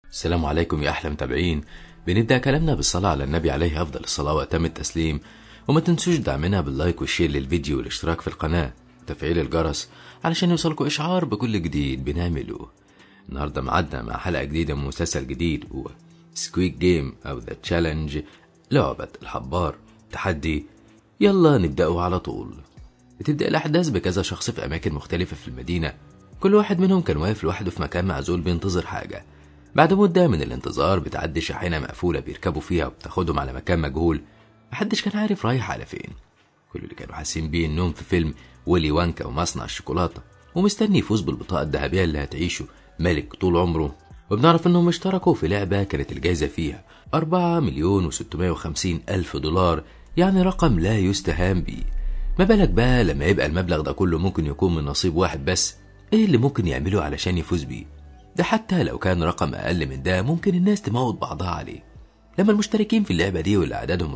السلام عليكم يا أحلى متابعين بنبدأ كلامنا بالصلاة على النبي عليه أفضل الصلاة وأتم التسليم وما تنسوش دعمنا باللايك والشير للفيديو والاشتراك في القناة وتفعيل الجرس علشان يوصلكوا إشعار بكل جديد بنعمله النهاردة معدنا مع حلقة جديدة من مسلسل جديد هو سكويك جيم أو ذا تشالنج لعبة الحبار تحدي يلا نبدأه على طول بتبدأ الأحداث بكذا شخص في أماكن مختلفة في المدينة كل واحد منهم كان واقف لوحده في مكان معزول بينتظر حاجة بعد مدة من الانتظار بتعدي شاحنة مقفولة بيركبوا فيها وبتاخدهم على مكان مجهول محدش كان عارف رايح على فين كل اللي كانوا حاسين بيه انهم في فيلم ويلي وانكا ومصنع الشوكولاتة ومستني يفوز بالبطاقة الذهبية اللي هتعيشه ملك طول عمره وبنعرف انهم اشتركوا في لعبة كانت الجايزة فيها أربعة مليون وستمائة وخمسين ألف دولار يعني رقم لا يستهان بيه ما بالك بقى لما يبقى المبلغ ده كله ممكن يكون من نصيب واحد بس ايه اللي ممكن يعمله علشان يفوز بيه ده حتى لو كان رقم أقل من ده ممكن الناس تموت بعضها عليه لما المشتركين في اللعبة دي واللي عددهم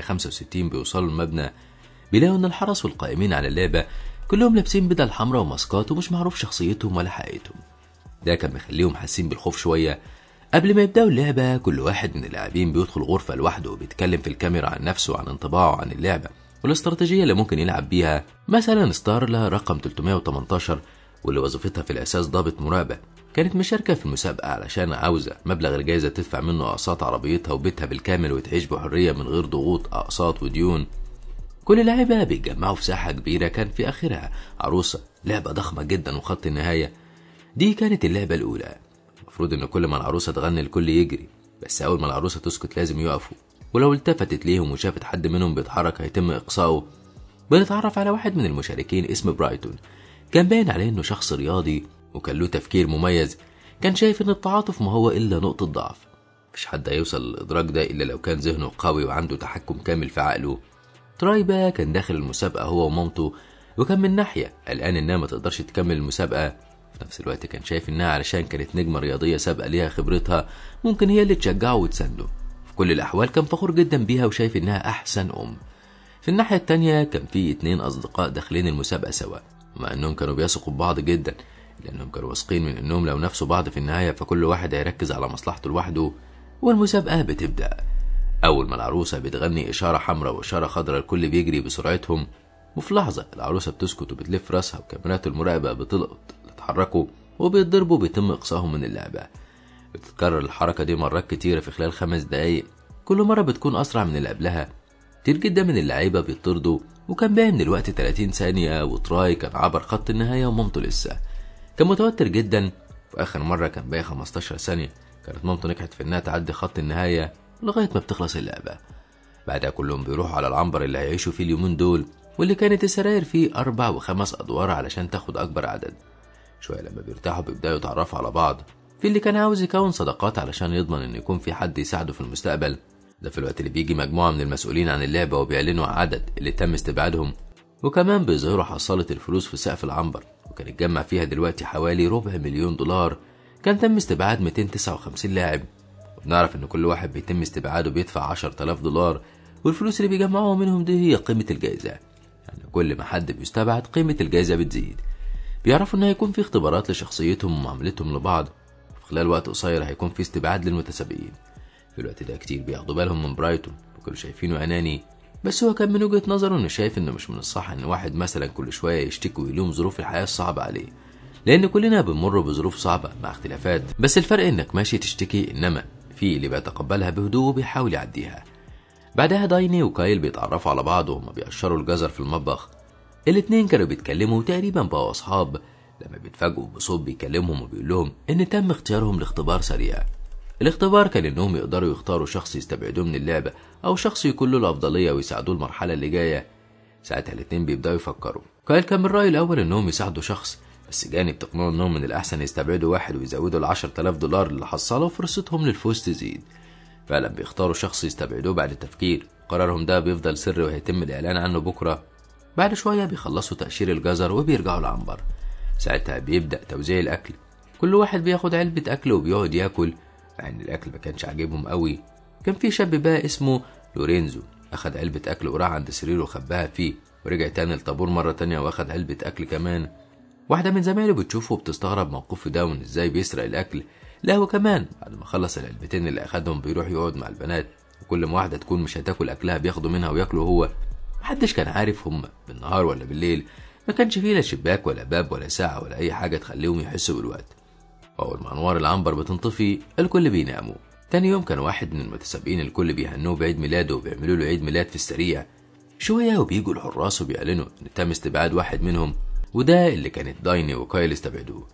465 بيوصلوا المبنى بيلاقوا إن الحرس والقائمين على اللعبة كلهم لابسين بدل حمراء وماسكات ومش معروف شخصيتهم ولا حقيقتهم ده كان مخليهم حاسين بالخوف شوية قبل ما يبدأوا اللعبة كل واحد من اللاعبين بيدخل غرفة لوحده وبيتكلم في الكاميرا عن نفسه وعن انطباعه عن اللعبة والاستراتيجية اللي ممكن يلعب بيها مثلا ستارلا رقم 318 واللي وظيفتها في الأساس ضابط مراقبة كانت مشاركة في المسابقة علشان عاوزة مبلغ الجائزة تدفع منه أقساط عربيتها وبيتها بالكامل وتعيش بحرية من غير ضغوط أقساط وديون كل اللاعبة بيتجمعوا في ساحة كبيرة كان في آخرها عروسة لعبة ضخمة جدا وخط النهاية دي كانت اللعبة الأولى المفروض إن كل ما العروسة تغني الكل يجري بس أول ما العروسة تسكت لازم يقفوا ولو التفتت ليهم وشافت حد منهم بيتحرك هيتم إقصائه بنتعرف على واحد من المشاركين اسمه برايتون كان باين عليه إنه شخص رياضي وكان له تفكير مميز كان شايف إن التعاطف ما هو إلا نقطة ضعف مفيش حد هيوصل للإدراك ده إلا لو كان ذهنه قوي وعنده تحكم كامل في عقله تراي بقى كان داخل المسابقة هو ومامته وكان من ناحية قلقان إنها ما تقدرش تكمل المسابقة في نفس الوقت كان شايف إنها علشان كانت نجمة رياضية سابقة ليها خبرتها ممكن هي اللي تشجعه وتسنده في كل الأحوال كان فخور جدا بيها وشايف إنها أحسن أم في الناحية التانية كان في اتنين أصدقاء داخلين المسابقة سوا مع إنهم كانوا بيثقوا ببعض جدا لأنهم كانوا واثقين من إنهم لو نافسوا بعض في النهاية فكل واحد هيركز على مصلحته لوحده والمسابقة بتبدأ أول ما العروسة بتغني إشارة حمراء وإشارة خضراء الكل بيجري بسرعتهم وفي لحظة العروسة بتسكت وبتلف راسها وكاميرات المراقبة بتلقط يتحركوا وبيتضربوا بيتم إقصائهم من اللعبة بتتكرر الحركة دي مرات كتيرة في خلال خمس دقايق كل مرة بتكون أسرع من اللي قبلها كتير جدا من اللعيبة بيطردوا وكان باقي من الوقت 30 ثانية وتراي كان عبر خط النهاية ومامته لسه كان متوتر جدا في آخر مرة كان باقي 15 ثانية كانت مامته نجحت في إنها تعدي خط النهاية لغاية ما بتخلص اللعبة بعدها كلهم بيروحوا على العنبر اللي هيعيشوا فيه اليومين دول واللي كانت السراير فيه أربع وخمس أدوار علشان تاخد أكبر عدد شوية لما بيرتاحوا بيبدأوا يتعرفوا على بعض في اللي كان عاوز يكون صداقات علشان يضمن إن يكون في حد يساعده في المستقبل ده في الوقت اللي بيجي مجموعة من المسؤولين عن اللعبة وبيعلنوا عدد اللي تم استبعادهم وكمان بيظهروا حصالة الفلوس في سقف العنبر وكان اتجمع فيها دلوقتي حوالي ربع مليون دولار كان تم استبعاد 259 لاعب وبنعرف ان كل واحد بيتم استبعاده بيدفع 10000 دولار والفلوس اللي بيجمعوها منهم دي هي قيمة الجائزة يعني كل ما حد بيستبعد قيمة الجائزة بتزيد بيعرفوا ان هيكون في اختبارات لشخصيتهم ومعاملتهم لبعض وفي خلال وقت قصير هيكون في استبعاد للمتسابقين في الوقت ده كتير بياخدوا بالهم من برايتون وكانوا شايفينه اناني بس هو كان من وجهة نظره انه شايف انه مش من الصح ان واحد مثلا كل شوية يشتكي ويلوم ظروف الحياة الصعبة عليه لان كلنا بنمر بظروف صعبة مع اختلافات بس الفرق انك ماشي تشتكي انما في اللي بيتقبلها بهدوء وبيحاول يعديها بعدها دايني وكايل بيتعرفوا على بعض وهما بيقشروا الجزر في المطبخ الاتنين كانوا بيتكلموا تقريبا بقوا اصحاب لما بيتفاجئوا بصوت بيكلمهم وبيقول لهم ان تم اختيارهم لاختبار سريع الاختبار كان انهم يقدروا يختاروا شخص يستبعدوه من اللعبة او شخص يكون له الافضلية ويساعدوه المرحلة اللي جاية ساعتها الاتنين بيبدأوا يفكروا كايل كان من الرأي الاول انهم يساعدوا شخص بس جاني بتقنعه انهم من الاحسن يستبعدوا واحد ويزودوا ال 10000 دولار اللي حصلوا فرصتهم للفوز تزيد فعلا بيختاروا شخص يستبعدوه بعد التفكير قرارهم ده بيفضل سر وهيتم الاعلان عنه بكره بعد شويه بيخلصوا تقشير الجزر وبيرجعوا العنبر ساعتها بيبدا توزيع الاكل كل واحد بياخد علبه اكل وبيقعد ياكل مع ان الاكل ما كانش عاجبهم قوي كان في شاب بقى اسمه لورينزو اخد علبه اكل وراح عند سريره وخباها فيه ورجع تاني الطابور مرة تانية واخد علبة أكل كمان واحدة من زمايله بتشوفه وبتستغرب موقفه ده وإن إزاي بيسرق الأكل لا هو كمان بعد ما خلص العلبتين اللي اخدهم بيروح يقعد مع البنات وكل ما واحده تكون مش هتاكل اكلها بياخدوا منها وياكلوا هو محدش كان عارف هم بالنهار ولا بالليل ما كانش فيه لا شباك ولا باب ولا ساعه ولا اي حاجه تخليهم يحسوا بالوقت واول ما انوار العنبر بتنطفي الكل بيناموا تاني يوم كان واحد من المتسابقين الكل بيهنوه بعيد ميلاده وبيعملوا له عيد ميلاد في السريع شوية وبيجوا الحراس وبيعلنوا إن تم استبعاد واحد منهم وده اللي كانت دايني وكايل استبعدوه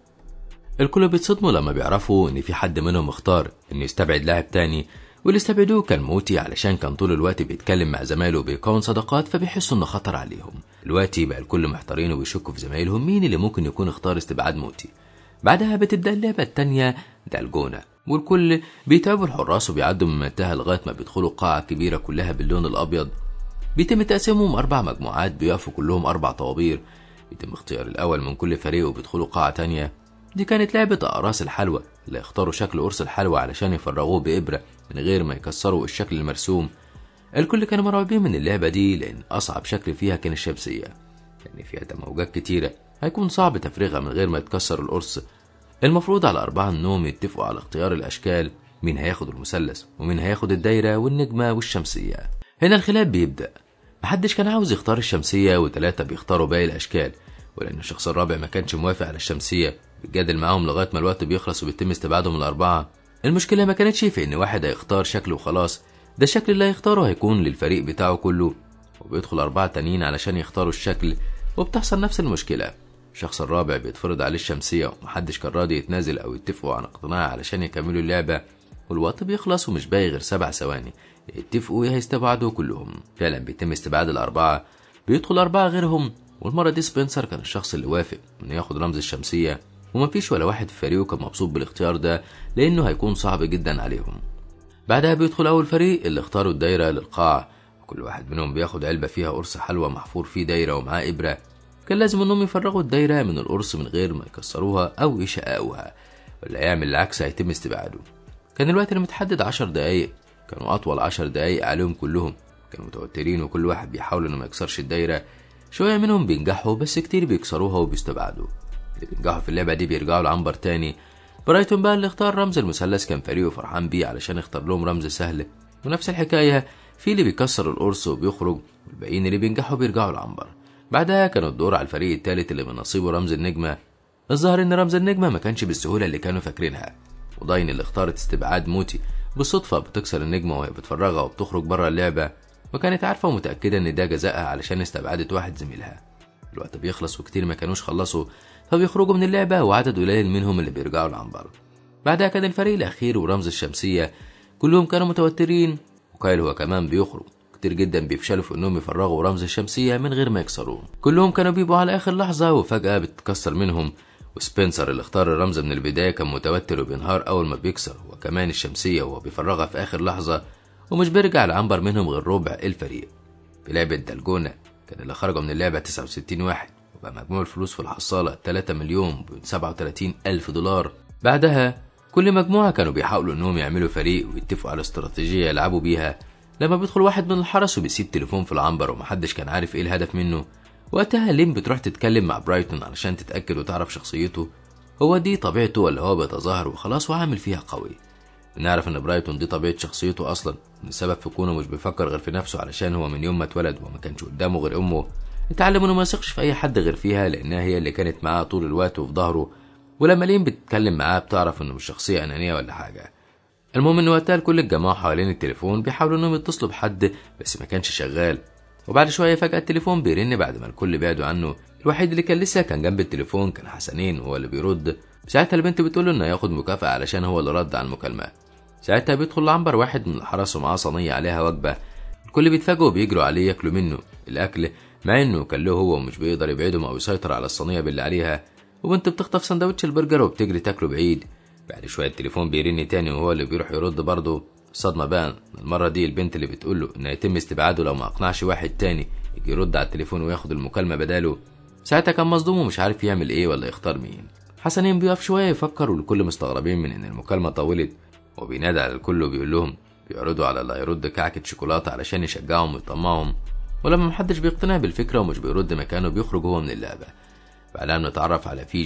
الكل بيتصدموا لما بيعرفوا إن في حد منهم اختار إنه يستبعد لاعب تاني واللي استبعدوه كان موتي علشان كان طول الوقت بيتكلم مع زمايله وبيكون صداقات فبيحسوا إنه خطر عليهم دلوقتي بقى الكل محتارين وبيشكوا في زمايلهم مين اللي ممكن يكون اختار استبعاد موتي بعدها بتبدأ اللعبة التانية دالجونا والكل بيتعبوا الحراس وبيعدوا من منتهى لغاية ما بيدخلوا قاعة كبيرة كلها باللون الأبيض بيتم تقسيمهم أربع مجموعات بيقفوا كلهم أربع طوابير بيتم اختيار الأول من كل فريق وبيدخلوا قاعة تانية دي كانت لعبة أقراص الحلوى اللي اختاروا شكل قرص الحلوى علشان يفرغوه بإبرة من غير ما يكسروا الشكل المرسوم الكل كانوا مرعوبين من اللعبة دي لأن أصعب شكل فيها كان الشمسية لأن فيها تموجات كتيرة هيكون صعب تفريغها من غير ما يتكسر القرص المفروض على أربعة إنهم يتفقوا على اختيار الأشكال مين هياخد المثلث ومين هياخد الدايرة والنجمة والشمسية هنا الخلاف بيبدأ محدش كان عاوز يختار الشمسية وتلاتة بيختاروا باقي الأشكال ولأن الشخص الرابع ما كانش موافق على الشمسية بيتجادل معاهم لغاية ما الوقت بيخلص وبيتم استبعادهم الأربعة المشكلة ما كانتش في إن واحد هيختار شكل وخلاص ده الشكل اللي هيختاره هيكون للفريق بتاعه كله وبيدخل أربعة تانيين علشان يختاروا الشكل وبتحصل نفس المشكلة الشخص الرابع بيتفرض عليه الشمسية ومحدش كان راضي يتنازل أو يتفقوا عن اقتناع علشان يكملوا اللعبة والوقت بيخلص ومش باقي غير سبع ثواني يتفقوا يا هيستبعدوا كلهم فعلا بيتم استبعاد الأربعة بيدخل أربعة غيرهم والمرة دي سبنسر كان الشخص اللي وافق إنه ياخد رمز الشمسية ومفيش ولا واحد في فريقه كان مبسوط بالاختيار ده لأنه هيكون صعب جدا عليهم بعدها بيدخل أول فريق اللي اختاروا الدايرة للقاع وكل واحد منهم بياخد علبة فيها قرص حلوى محفور فيه دايرة ومعاه إبرة كان لازم إنهم يفرغوا الدايرة من القرص من غير ما يكسروها أو يشققوها واللي يعمل العكس هيتم استبعاده كان الوقت المتحدد عشر دقايق كانوا أطول عشر دقايق عليهم كلهم كانوا متوترين وكل واحد بيحاول إنه ما يكسرش الدايرة شوية منهم بينجحوا بس كتير بيكسروها وبيستبعدوا اللي بينجحوا في اللعبة دي بيرجعوا لعنبر تاني برايتون بقى اللي اختار رمز المثلث كان فريقه فرحان بيه علشان اختار لهم رمز سهل ونفس الحكاية في اللي بيكسر القرص وبيخرج والباقيين اللي بينجحوا بيرجعوا العنبر بعدها كان الدور على الفريق التالت اللي من نصيبه رمز النجمة الظاهر ان رمز النجمة ما كانش بالسهولة اللي كانوا فاكرينها وداين اللي اختارت استبعاد موتي بالصدفة بتكسر النجمة وهي بتفرغها وبتخرج بره اللعبة وكانت عارفة ومتأكدة ان ده جزائها علشان استبعدت واحد زميلها الوقت بيخلص وكتير ما كانوش خلصوا فبيخرجوا من اللعبة وعدد قليل منهم اللي بيرجعوا العنبر بعدها كان الفريق الأخير ورمز الشمسية كلهم كانوا متوترين وكايل هو كمان بيخرج كتير جدا بيفشلوا في انهم يفرغوا رمز الشمسية من غير ما يكسروه كلهم كانوا بيبقوا على آخر لحظة وفجأة بتتكسر منهم وسبنسر اللي اختار الرمز من البداية كان متوتر وبينهار أول ما بيكسر وكمان الشمسية وهو بيفرغها في آخر لحظة ومش بيرجع العنبر منهم غير ربع الفريق في لعبة دالجونا كان اللي خرجوا من اللعبة 69 واحد وبقى مجموع الفلوس في الحصالة 3 مليون 37 ألف دولار بعدها كل مجموعة كانوا بيحاولوا إنهم يعملوا فريق ويتفقوا على استراتيجية يلعبوا بيها لما بيدخل واحد من الحرس وبيسيب تليفون في العنبر ومحدش كان عارف إيه الهدف منه وقتها لين بتروح تتكلم مع برايتون علشان تتأكد وتعرف شخصيته هو دي طبيعته ولا هو بيتظاهر وخلاص وعامل فيها قوي نعرف ان برايتون دي طبيعة شخصيته اصلا ان السبب في كونه مش بيفكر غير في نفسه علشان هو من يوم ما اتولد وما كانش قدامه غير امه اتعلم انه ما يثقش في اي حد غير فيها لانها هي اللي كانت معاه طول الوقت وفي ظهره ولما لين بتتكلم معاه بتعرف انه مش شخصية انانية ولا حاجة المهم ان وقتها الكل اتجمعوا حوالين التليفون بيحاولوا انهم يتصلوا بحد بس ما كانش شغال وبعد شوية فجأة التليفون بيرن بعد ما الكل بعدوا عنه الوحيد اللي كان لسه كان جنب التليفون كان حسنين هو اللي بيرد ساعتها البنت بتقول له انه هياخد مكافأة علشان هو اللي رد على المكالمة ساعتها بيدخل العنبر واحد من الحرس ومعاه صينية عليها وجبة الكل بيتفاجئوا وبيجروا عليه ياكلوا منه الأكل مع إنه كان له هو ومش بيقدر يبعدهم أو يسيطر على الصينية باللي عليها وبنت بتخطف سندوتش البرجر وبتجري تاكله بعيد بعد شوية التليفون بيرن تاني وهو اللي بيروح يرد برضه الصدمة بقى المرة دي البنت اللي بتقول له إن هيتم استبعاده لو ما أقنعش واحد تاني يجي يرد على التليفون وياخد المكالمة بداله ساعتها كان مصدوم ومش عارف يعمل إيه ولا يختار مين حسنين بيقف شوية يفكر والكل مستغربين من إن المكالمة طولت وبينادي على الكل وبيقول لهم بيعرضوا على اللي هيرد كعكة شوكولاتة علشان يشجعهم ويطمعهم ولما محدش بيقتنع بالفكرة ومش بيرد مكانه بيخرج هو من اللعبة بعدها بنتعرف على فيجي اللي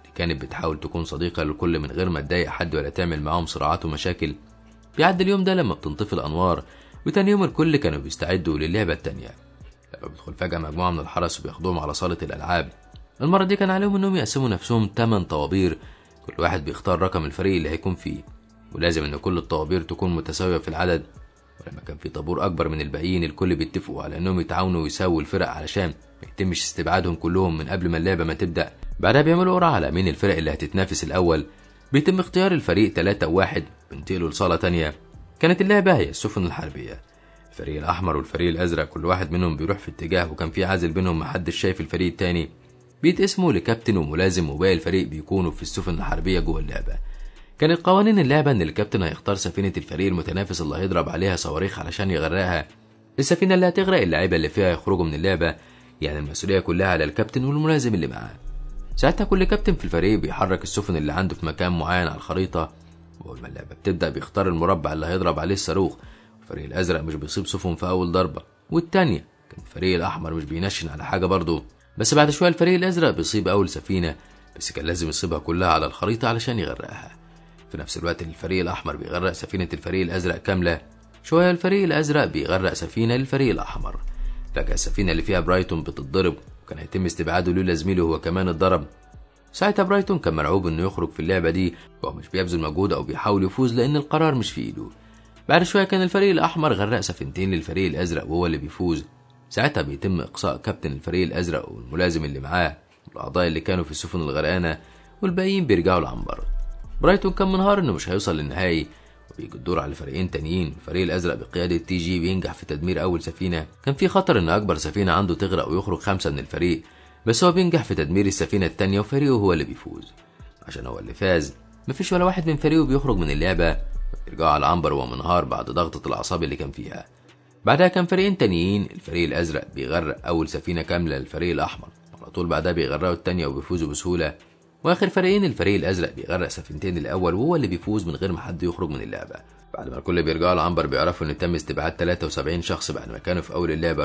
اللي كانت بتحاول تكون صديقة للكل من غير ما تضايق حد ولا تعمل معاهم صراعات ومشاكل بيعدي اليوم ده لما بتنطفي الأنوار وتاني يوم الكل كانوا بيستعدوا للعبة التانية لما بيدخل فجأة مجموعة من الحرس وبياخدوهم على صالة الألعاب المرة دي كان عليهم إنهم يقسموا نفسهم 8 طوابير كل واحد بيختار رقم الفريق اللي هيكون فيه ولازم إن كل الطوابير تكون متساوية في العدد ولما كان في طابور أكبر من الباقيين الكل بيتفقوا على إنهم يتعاونوا ويساووا الفرق علشان ما يتمش استبعادهم كلهم من قبل ما اللعبة ما تبدأ بعدها بيعملوا قرعة على مين الفرق اللي هتتنافس الأول بيتم اختيار الفريق 3 وواحد بينتقلوا لصالة تانية كانت اللعبة هي السفن الحربية الفريق الأحمر والفريق الأزرق كل واحد منهم بيروح في اتجاه وكان في عازل بينهم محدش شايف الفريق التاني بيتقسموا لكابتن وملازم وباقي الفريق بيكونوا في السفن الحربية جوه اللعبة كانت قوانين اللعبة إن الكابتن هيختار سفينة الفريق المتنافس اللي هيضرب عليها صواريخ علشان يغرقها السفينة اللي هتغرق اللعيبة اللي فيها يخرجوا من اللعبة يعني المسؤولية كلها على الكابتن والملازم اللي معاه ساعتها كل كابتن في الفريق بيحرك السفن اللي عنده في مكان معين على الخريطة وأول ما اللعبة بتبدأ بيختار المربع اللي هيضرب عليه الصاروخ الفريق الأزرق مش بيصيب سفن في أول ضربة والتانية كان الفريق الأحمر مش بينشن على حاجة برضه بس بعد شوية الفريق الأزرق بيصيب أول سفينة بس كان لازم يصيبها كلها على الخريطة علشان يغرقها في نفس الوقت اللي الفريق الأحمر بيغرق سفينة الفريق الأزرق كاملة شوية الفريق الأزرق بيغرق سفينة للفريق الأحمر فجأة السفينة اللي فيها برايتون بتتضرب وكان هيتم استبعاده لولا زميله هو كمان اتضرب ساعتها برايتون كان مرعوب انه يخرج في اللعبة دي وهو مش بيبذل مجهود او بيحاول يفوز لان القرار مش في ايده بعد شوية كان الفريق الأحمر غرق سفينتين للفريق الأزرق وهو اللي بيفوز ساعتها بيتم إقصاء كابتن الفريق الأزرق والملازم اللي معاه والأعضاء اللي كانوا في السفن الغرقانة والباقيين بيرجعوا العنبر برايتون كان منهار إنه مش هيوصل للنهائي وبيجي الدور على فريقين تانيين الفريق الأزرق بقيادة تي جي بينجح في تدمير أول سفينة كان في خطر إن أكبر سفينة عنده تغرق ويخرج خمسة من الفريق بس هو بينجح في تدمير السفينة التانية وفريقه هو اللي بيفوز عشان هو اللي فاز مفيش ولا واحد من فريقه بيخرج من اللعبة يرجعوا على عنبر وهو منهار بعد ضغطة الأعصاب اللي كان فيها بعدها كان فريقين تانيين الفريق الأزرق بيغرق أول سفينة كاملة للفريق الأحمر على طول بعدها بيغرقوا التانية وبيفوزوا بسهولة وآخر فريقين الفريق الأزرق بيغرق سفينتين الأول وهو اللي بيفوز من غير ما حد يخرج من اللعبة بعد ما الكل بيرجعوا العنبر بيعرفوا إن تم استبعاد 73 شخص بعد ما كانوا في أول اللعبة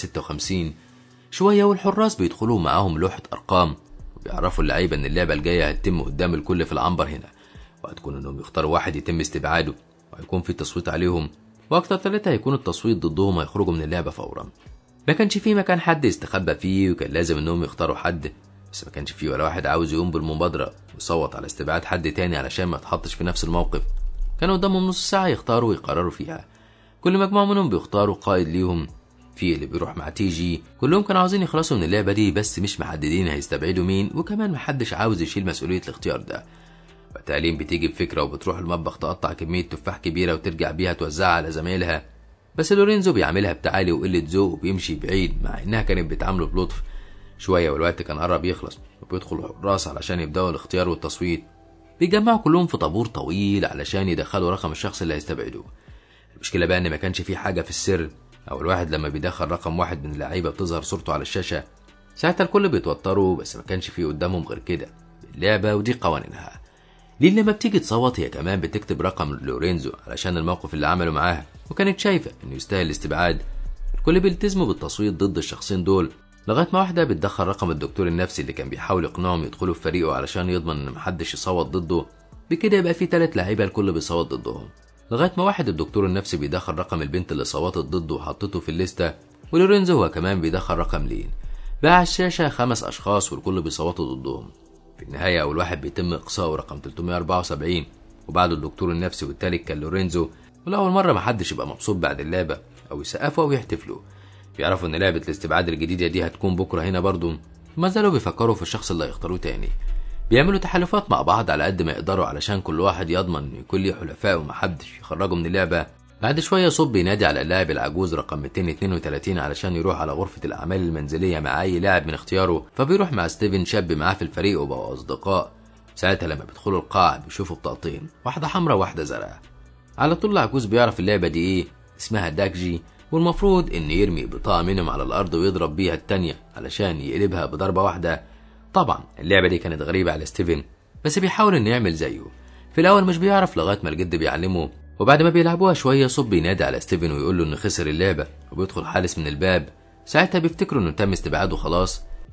456 شوية والحراس بيدخلوا معاهم لوحة أرقام وبيعرفوا اللعيبة إن اللعبة الجاية هتتم قدام الكل في العنبر هنا وهتكون إنهم يختاروا واحد يتم استبعاده وهيكون في تصويت عليهم واكتر ثلاثة هيكون التصويت ضدهم هيخرجوا من اللعبة فورا ما كانش فيه مكان حد يستخبى فيه وكان لازم انهم يختاروا حد بس ما كانش فيه ولا واحد عاوز يقوم بالمبادرة ويصوت على استبعاد حد تاني علشان ما يتحطش في نفس الموقف كانوا قدامهم نص ساعة يختاروا ويقرروا فيها كل مجموعة منهم بيختاروا قائد ليهم في اللي بيروح مع تي جي كلهم كانوا عاوزين يخلصوا من اللعبة دي بس مش محددين هيستبعدوا مين وكمان محدش عاوز يشيل مسؤولية الاختيار ده وتعليم بتيجي بفكرة وبتروح المطبخ تقطع كمية تفاح كبيرة وترجع بيها توزعها على زمايلها بس لورينزو بيعملها بتعالي وقلة ذوق وبيمشي بعيد مع إنها كانت بتعامله بلطف شوية والوقت كان قرب يخلص وبيدخل الحراس علشان يبدأوا الاختيار والتصويت بيجمعوا كلهم في طابور طويل علشان يدخلوا رقم الشخص اللي هيستبعدوه المشكلة بقى إن ما كانش في حاجة في السر أو الواحد لما بيدخل رقم واحد من اللعيبة بتظهر صورته على الشاشة ساعتها الكل بيتوتروا بس ما كانش في قدامهم غير كده اللعبة ودي قوانينها ليه لما بتيجي تصوت هي كمان بتكتب رقم لورينزو علشان الموقف اللي عمله معاها وكانت شايفة إنه يستاهل الاستبعاد الكل بيلتزموا بالتصويت ضد الشخصين دول لغاية ما واحدة بتدخل رقم الدكتور النفسي اللي كان بيحاول يقنعهم يدخلوا في فريقه علشان يضمن إن محدش يصوت ضده بكده يبقى في تلات لعيبة الكل بيصوت ضدهم لغاية ما واحد الدكتور النفسي بيدخل رقم البنت اللي صوتت ضده وحطته في الليستة ولورينزو هو كمان بيدخل رقم لين بقى على الشاشة خمس أشخاص والكل بيصوتوا ضدهم في النهاية أول واحد بيتم إقصاؤه رقم 374 وبعده الدكتور النفسي والتالت كان لورينزو ولأول مرة محدش يبقى مبسوط بعد اللعبة أو يسقفوا أو يحتفلوا بيعرفوا إن لعبة الاستبعاد الجديدة دي هتكون بكرة هنا برضو ما زالوا بيفكروا في الشخص اللي هيختاروه تاني بيعملوا تحالفات مع بعض على قد ما يقدروا علشان كل واحد يضمن إن يكون ليه حلفاء ومحدش يخرجه من اللعبة بعد شوية صوب بينادي على اللاعب العجوز رقم 232 علشان يروح على غرفة الأعمال المنزلية مع أي لاعب من اختياره فبيروح مع ستيفن شاب معاه في الفريق وبقوا أصدقاء ساعتها لما بيدخلوا القاعة بيشوفوا بطاقتين واحدة حمراء وواحدة زرقاء على طول العجوز بيعرف اللعبة دي إيه اسمها داكجي والمفروض إن يرمي بطاقة منهم على الأرض ويضرب بيها التانية علشان يقلبها بضربة واحدة طبعا اللعبة دي كانت غريبة على ستيفن بس بيحاول إنه يعمل زيه في الأول مش بيعرف لغاية ما الجد بيعلمه وبعد ما بيلعبوها شوية صب بينادي على ستيفن ويقول له إنه خسر اللعبة وبيدخل حارس من الباب ساعتها بيفتكروا إنه تم استبعاده خلاص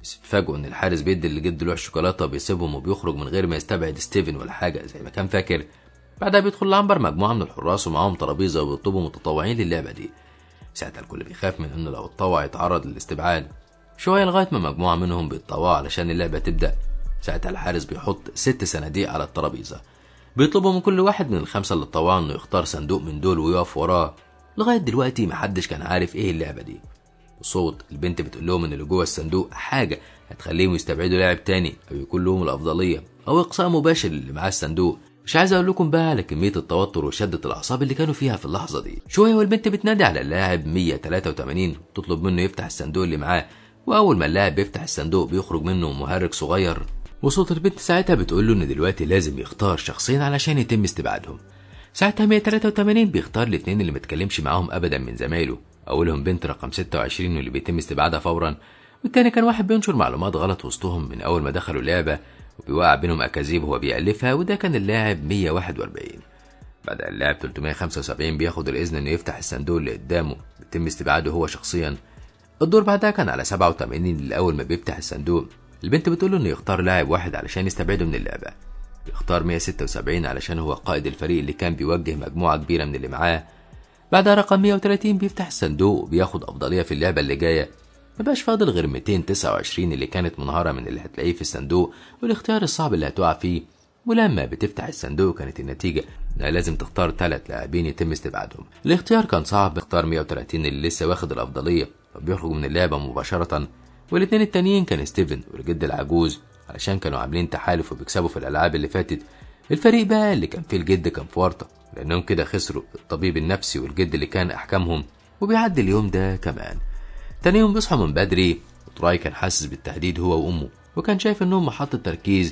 بس بيفاجئوا ان الحارس بيدي لجد لوح شوكولاته بيسيبهم وبيخرج من غير ما يستبعد ستيفن ولا حاجه زي ما كان فاكر بعدها بيدخل العنبر مجموعه من الحراس ومعاهم ترابيزه وبيطلبوا متطوعين للعبه دي ساعتها الكل بيخاف من انه لو اتطوع يتعرض للاستبعاد شويه لغايه ما مجموعه منهم بيتطوعوا علشان اللعبه تبدا ساعتها الحارس بيحط ست صناديق على الترابيزه بيطلبوا من كل واحد من الخمسه اللي اتطوعوا انه يختار صندوق من دول ويقف وراه لغايه دلوقتي محدش كان عارف ايه اللعبه دي بصوت البنت بتقول لهم ان اللي جوه الصندوق حاجه هتخليهم يستبعدوا لاعب تاني او يكون لهم الافضليه او اقصاء مباشر للي معاه الصندوق مش عايز اقول لكم بقى على كميه التوتر وشده الاعصاب اللي كانوا فيها في اللحظه دي شويه والبنت بتنادي على اللاعب 183 تطلب منه يفتح الصندوق اللي معاه واول ما اللاعب بيفتح الصندوق بيخرج منه مهرج صغير وصوت البنت ساعتها بتقول له ان دلوقتي لازم يختار شخصين علشان يتم استبعادهم ساعتها 183 بيختار الاثنين اللي متكلمش معاهم ابدا من زمايله اولهم بنت رقم 26 واللي بيتم استبعادها فورا والتاني كان واحد بينشر معلومات غلط وسطهم من اول ما دخلوا اللعبه وبيوقع بينهم اكاذيب وهو بيألفها وده كان اللاعب 141 بعد اللاعب 375 بياخد الاذن انه يفتح الصندوق اللي قدامه بيتم استبعاده هو شخصيا الدور بعدها كان على 87 اللي اول ما بيفتح الصندوق البنت بتقول له انه يختار لاعب واحد علشان يستبعده من اللعبه بيختار 176 علشان هو قائد الفريق اللي كان بيوجه مجموعه كبيره من اللي معاه بعدها رقم 130 بيفتح الصندوق وبياخد افضليه في اللعبه اللي جايه مبقاش فاضل غير 229 اللي كانت منهارة من اللي هتلاقيه في الصندوق والاختيار الصعب اللي هتقع فيه ولما بتفتح الصندوق كانت النتيجة انها لازم تختار ثلاث لاعبين يتم استبعادهم الاختيار كان صعب اختار 130 اللي لسه واخد الأفضلية وبيخرج من اللعبة مباشرة والاتنين التانيين كان ستيفن والجد العجوز علشان كانوا عاملين تحالف وبيكسبوا في الألعاب اللي فاتت الفريق بقى اللي كان فيه الجد كان في ورطة لأنهم كده خسروا الطبيب النفسي والجد اللي كان أحكامهم وبيعدي اليوم ده كمان تاني يوم بيصحوا من بدري وتراي كان حاسس بالتهديد هو وأمه وكان شايف إنهم محطة تركيز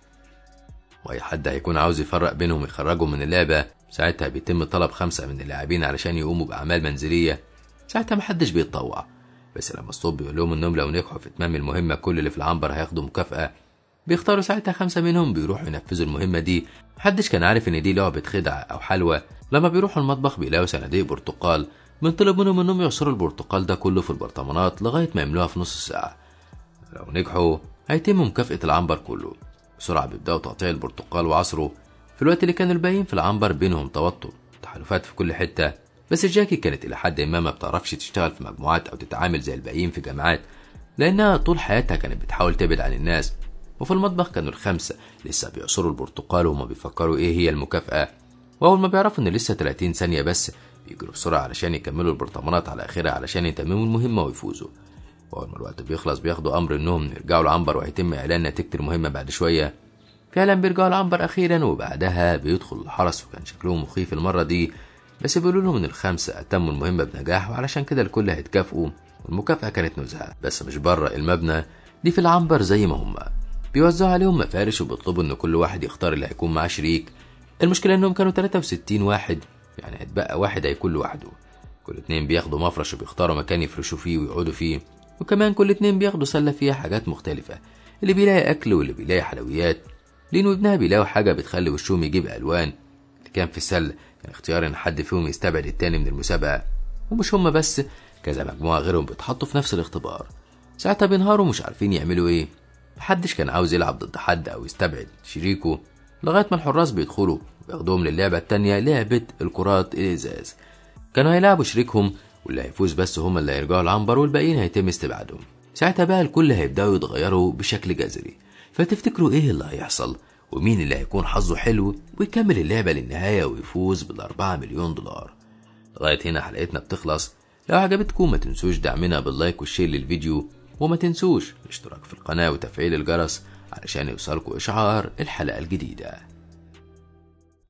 وأي حد هيكون عاوز يفرق بينهم ويخرجهم من اللعبة ساعتها بيتم طلب خمسة من اللاعبين علشان يقوموا بأعمال منزلية ساعتها محدش بيتطوع بس لما الصوت بيقول لهم إنهم لو نجحوا في إتمام المهمة كل اللي في العنبر هياخدوا مكافأة بيختاروا ساعتها خمسة منهم بيروحوا ينفذوا المهمة دي محدش كان عارف إن دي لعبة خدعة أو حلوى لما بيروحوا المطبخ بيلاقوا صناديق برتقال بنطلب منهم إنهم يعصروا البرتقال ده كله في البرطمانات لغاية ما يملوها في نص ساعة لو نجحوا هيتم مكافأة العنبر كله بسرعة بيبدأوا تقطيع البرتقال وعصره في الوقت اللي كانوا الباقيين في العنبر بينهم توتر تحالفات في كل حتة بس جاكي كانت إلى حد ما ما بتعرفش تشتغل في مجموعات أو تتعامل زي الباقيين في جامعات لأنها طول حياتها كانت بتحاول تبعد عن الناس وفي المطبخ كانوا الخمسة لسه بيعصروا البرتقال وهما بيفكروا إيه هي المكافأة وأول ما بيعرفوا إن لسه 30 ثانية بس بيجروا بسرعة علشان يكملوا البرطمانات على آخرها علشان يتمموا المهمة ويفوزوا وأول ما الوقت بيخلص بياخدوا أمر إنهم يرجعوا العنبر وهيتم إعلان نتيجة المهمة بعد شوية فعلا بيرجعوا العنبر أخيرا وبعدها بيدخل الحرس وكان شكلهم مخيف المرة دي بس بيقولوا لهم إن الخمسة أتموا المهمة بنجاح وعلشان كده الكل هيتكافئوا والمكافأة كانت نزهة بس مش بره المبنى دي في العنبر زي ما هما بيوزعوا عليهم مفارش وبيطلبوا إن كل واحد يختار اللي هيكون معاه شريك المشكلة إنهم كانوا 63 واحد يعني هيتبقى واحد هيكون لوحده كل اتنين بياخدوا مفرش وبيختاروا مكان يفرشوا فيه ويقعدوا فيه وكمان كل اتنين بياخدوا سلة فيها حاجات مختلفة اللي بيلاقي أكل واللي بيلاقي حلويات لين وابنها بيلاقوا حاجة بتخلي وشهم يجيب ألوان اللي كان في السلة كان اختيار إن حد فيهم يستبعد التاني من المسابقة ومش هما بس كذا مجموعة غيرهم بيتحطوا في نفس الاختبار ساعتها بينهاروا مش عارفين يعملوا ايه محدش كان عاوز يلعب ضد حد أو يستبعد شريكه لغاية ما الحراس بيدخلوا وياخدوهم للعبة التانية لعبة الكرات الإزاز كانوا هيلعبوا شريكهم واللي هيفوز بس هما اللي هيرجعوا العنبر والباقيين هيتم استبعادهم ساعتها بقى الكل هيبدأوا يتغيروا بشكل جذري فتفتكروا ايه اللي هيحصل ومين اللي هيكون حظه حلو ويكمل اللعبة للنهاية ويفوز بالأربعة مليون دولار لغاية هنا حلقتنا بتخلص لو عجبتكم ما تنسوش دعمنا باللايك والشير للفيديو وما تنسوش الاشتراك في القناة وتفعيل الجرس علشان يوصلكوا إشعار الحلقة الجديدة